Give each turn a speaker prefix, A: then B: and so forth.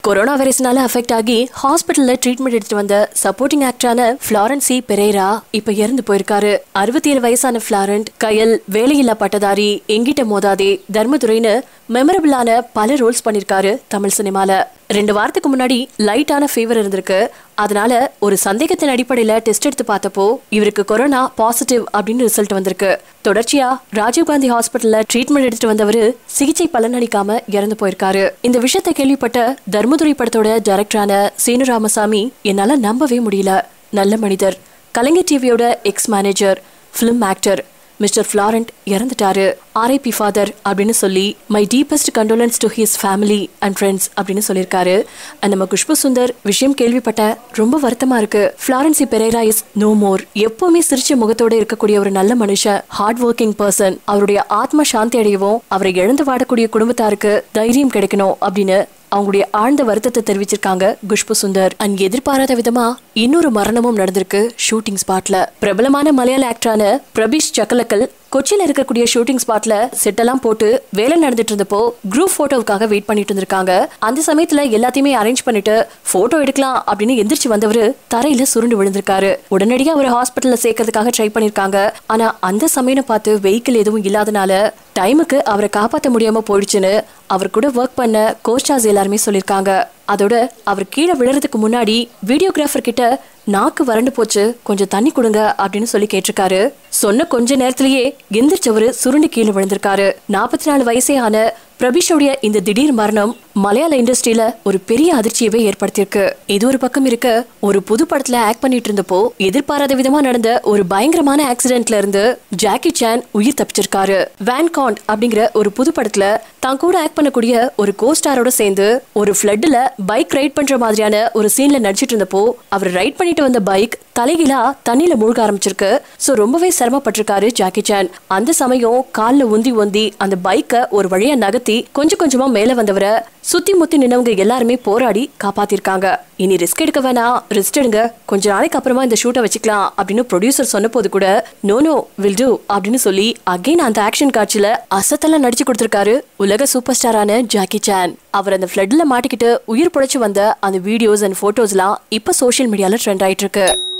A: corona வைரஸ்னால affect ஆகி ஹாஸ்பிட்டல்ல treatment எடுத்துட்டு வந்த சப்போர்ட்டிங் ஆக்டரான ஃபிளாரன்சி பெரேரா இப்ப இறந்து போயிருக்காரு அறுபத்தி ஏழு வயசான ஃபிளாரண்ட் கயல் வேலையில்லா பட்டதாரி எங்கிட்ட மோதாதே தர்மதுரைன்னு மெமரபிளான பல ரோல்ஸ் பண்ணிருக்காரு தமிழ் சினிமால ரெண்டு வாரத்துக்கு முன்னாடி லைட்டான ஃபீவர் இருந்திருக்கு அதனால ஒரு சந்தேகத்தின் அடிப்படையில டெஸ்ட் எடுத்து பார்த்தப்போ இவருக்கு கொரோனா பாசிட்டிவ் அப்படின்னு ரிசல்ட் வந்திருக்கு தொடர்ச்சியா ராஜீவ்காந்தி ஹாஸ்பிட்டல்ல ட்ரீட்மெண்ட் எடுத்துட்டு வந்தவர் சிகிச்சை பலனளிக்காம இறந்து போயிருக்காரு இந்த விஷயத்தை கேள்விப்பட்ட தர்மதுரை படத்தோட டைரக்டரான சீனு ராமசாமி என்னால நம்பவே முடியல நல்ல மனிதர் கலைஞர் டிவியோட ex manager film actor mister Florent இறந்துட்டாரு ஆர்ஐபி ஃபாதர் அப்படின்னு சொல்லி my deepest condolences to his family and friends அப்படின்னு சொல்லியிருக்காரு And நம்ம குஷ்பு சுந்தர் விஷயம் கேள்விப்பட்ட ரொம்ப வருத்தமா இருக்கு Florent Pereira is no more எப்பவுமே சிரிச்ச முகத்தோட இருக்கக்கூடிய ஒரு நல்ல மனுஷன் ஹார்ட் ஒர்க்கிங் பர்சன் அவருடைய ஆத்ம சாந்தி அடையவும் அவரை இழந்து வாடக்கூடிய குடும்பத்தாருக்கு தைரியம் கிடைக்கணும் அப்படின்னு அவங்களுடைய ஆழ்ந்த வருத்தத்தை தெரிவிச்சிருக்காங்க குஷ்பு சுந்தர் அண்ட் எதிர்பாராத விதமா இன்னொரு மரணமும் நடந்திருக்கு ஷூட்டிங் ஸ்பாட்ல பிரபலமான மலையாள ஆக்டரான பிரபிஷ் சக்கலக்கல் கொச்சியில இருக்கக்கூடிய ஷூட்டிங் ஸ்பாட்ல செட்டெல்லாம் போட்டு வேலை நடந்துட்டு இருந்தப்போ குரூப் போட்டோவுக்காக வெயிட் பண்ணிட்டு இருந்திருக்காங்க அந்த சமயத்துல எல்லாத்தையுமே அரேஞ்ச் பண்ணிட்டு போட்டோ எடுக்கலாம் அப்படின்னு எந்திரிச்சு வந்தவர் தரையில சுருண்டு விழுந்திருக்காரு உடனடியா அவர் ஹாஸ்பிட்டல்ல சேர்க்கறதுக்காக ட்ரை பண்ணிருக்காங்க ஆனா அந்த சமயம் பார்த்து வெஹிக்கிள் எதுவும் இல்லாதனால டைமுக்கு அவரை காப்பாற்ற முடியாம போயிடுச்சுன்னு அவர் கூட ஒர்க் பண்ண கோஸ்டாஸ் எல்லாருமே சொல்லியிருக்காங்க அதோட அவர் கீழே விழுறதுக்கு முன்னாடி வீடியோகிராஃபர் கிட்ட நாக்கு வறண்டு போச்சு கொஞ்சம் தண்ணி கொடுங்க அப்படின்னு சொல்லி கேட்டிருக்காரு சொன்ன கொஞ்ச நேரத்திலேயே எந்திரிச்சவரு சுருண்டு கீழே விழுந்திருக்காரு நாற்பத்தி நாலு வயசே ஆன பிரபிஷோடைய இந்த திடீர் மரணம் மலையாள இண்டஸ்ட்ரியில ஒரு பெரிய அதிர்ச்சியவே ஏற்படுத்தியிருக்கு இது ஒரு பக்கம் இருக்க ஒரு புது படத்துல ஆக்ட் பண்ணிட்டு இருந்தப்போ எதிர்பாராத விதமா நடந்த ஒரு பயங்கரமான ஆக்சிடென்ட்ல இருந்து ஜாக்கி சான் உயிர் தப்பிச்சிருக்காரு வேன் காண்ட் அப்படிங்கிற ஒரு புது படத்துல தான் கூட ஆக்ட் பண்ணக்கூடிய ஒரு கோஸ்டாரோட சேர்ந்து ஒரு ஃபிளட்ல பைக் ரைட் பண்ற மாதிரியான ஒரு சீன்ல நடிச்சிட்டு இருந்தப்போ அவர் ரைட் பண்ணிட்டு வந்த பைக் தலைகீழா தண்ணியில மூழ்க ஆரம்பிச்சிருக்கு சோ ரொம்பவே சிரமப்பட்டிருக்காரு ஜாக்கி சான் அந்த சமயம் கால்ல உந்தி உந்தி அந்த பைக்கை ஒரு வழியா நகர்த்தி கொஞ்சம் கொஞ்சமா மேல வந்தவரை சுத்தி முத்தி நின்னவங்க எல்லாருமே போராடி காப்பாத்திருக்காங்க இனி ரிஸ்க் எடுக்க வேணாம் ரெஸ்ட் எடுங்க கொஞ்ச நாளைக்கு அப்புறமா இந்த ஷூட்டை வச்சுக்கலாம் அப்படின்னு ப்ரொடியூசர் சொன்ன போது கூட நோ நோ வில் டூ அப்படின்னு சொல்லி அகைன் அந்த ஆக்ஷன் காட்சியில அசத்தெல்லாம் நடிச்சு கொடுத்திருக்காரு உலக சூப்பர் ஸ்டாரான ஜாக்கி சான் அவர் அந்த ஃபிளட்ல மாட்டிக்கிட்டு உயிர் புழைச்சு வந்த அந்த வீடியோஸ் அண்ட் போட்டோஸ்லாம் இப்ப சோஷியல் மீடியால ட்ரெண்ட் ஆயிட்டு இருக்கு